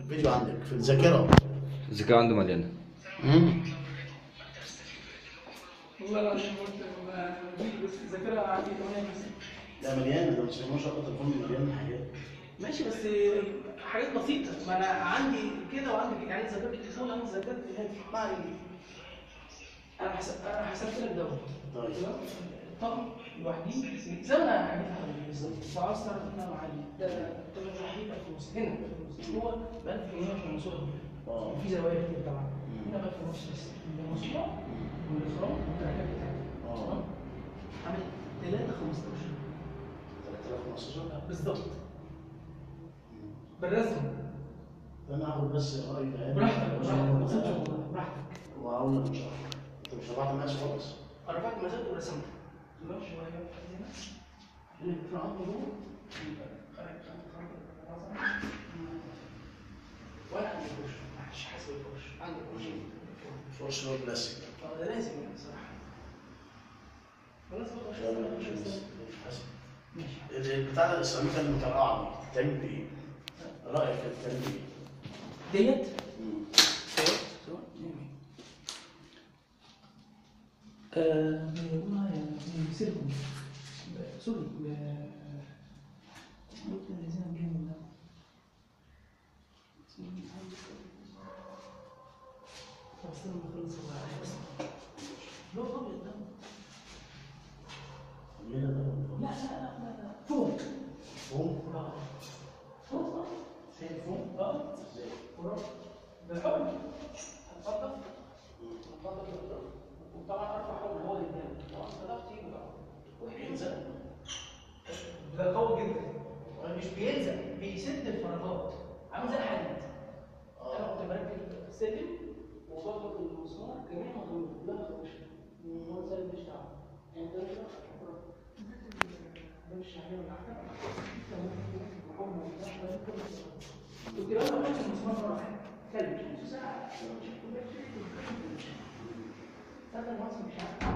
الفيديو عندك في الذاكره الذاكره عنده مليانه امم والله العظيم قلت ما- بس الذاكره عندي 8 بس لا مليان ده مش ما شاء الله التليفون مليان حاجات ماشي بس حاجات بسيطه ما انا عندي كده وعندي كده يعني ذاكره التليفون عندي ذاكره الهاتف ما عليك انا حسب انا حسبت لك دوت طيب. طقم لوحدي زي ما انا عملتها بالظبط فعاوز تعرف ان انا معلي ده طقم لوحدي ب 1000 ونص هنا ب 1000 ونص هو ب 1800 في المنصوره اه في زوايا كتير طبعا هنا ب 1000 ونص بس المنصوره والاخرام والحاجات بتاعتي اه تمام عامل 3 15 3015 بالظبط بالرسم انا هاخد بس رايي ده براحتك براحتك ما تسيبش والله، براحتك وهقول لك ان شاء الله انت مش رفعت مقاس خالص انا رفعت مزاج ورسمت تمام شويه هنا اللي في العظم جوه يبقى خارج خارج خارج ولا عندي فرش مش حاسب الفرش عندي فرش فرش اللي هو بلاستيك اه ده لازم يعني صراحه خلاص بقى مش لا لا هسألك، مش مش هسألك. مش حاسب ماشي البتاع ده السيراميكا المترقعه دي بتتعمل بايه؟ رايك كانت بتتعمل بايه؟ ديت مم. آه، بيقولها يعني سيلفون سوري ب- قلت الذين جايين ده طب استنى ما اخلص هو عايز اسمع. لا ابيض ده الليلة ده ولا لا لا لا لا لا فوق فوق؟ اه فوق اه فين فوق؟ اه ازاي؟ ورا بالحب هتفضل هتفضل بالحب وطبعا ارفع حب هو اللي قدام طبعا صدقت تيجي بقى وينزل ده قوي جدا مش بيلزق بيسد الفراغات عامل زي الحديد انا كنت بركب سلم وبربط المسمار جميع مضمون لا مخرج هو زي مش دعوه يعني ده مش ده مش هيعمل معاك وكده انا بحط المسمار مره كلب نص ساعه هذا الوصف مش عارف